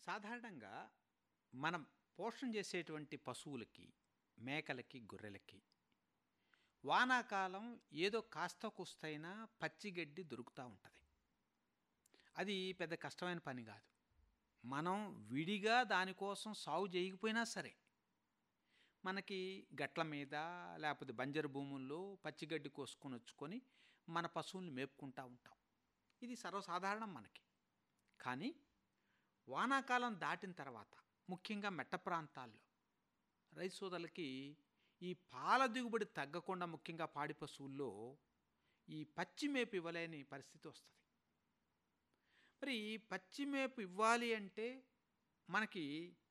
సాధారణంగా మనం పోషణ చేసేటువంటి పశువులకి మేకలకి గొర్రెలకి వానాకాలం ఏదో కాస్త కుస్తైనా పచ్చిగడ్డి దొరుకుతూ ఉంటుంది అది పెద్ద కష్టమైన పని కాదు మనం విడిగా దానికోసం సాగు చేయకపోయినా సరే మనకి గట్ల మీద లేకపోతే బంజరు భూముల్లో పచ్చిగడ్డి కోసుకొని వచ్చుకొని మన పశువుల్ని మేపుకుంటూ ఉంటాం ఇది సర్వసాధారణం మనకి కానీ వానాకాలం దాటిన తర్వాత ముఖ్యంగా మెట్ట ప్రాంతాల్లో రైతు సోదరులకి ఈ పాల దిగుబడి తగ్గకుండా ముఖ్యంగా పాడి పశువుల్లో ఈ పచ్చి మేపు ఇవ్వలేని పరిస్థితి వస్తుంది మరి ఈ పచ్చి మేపు ఇవ్వాలి అంటే మనకి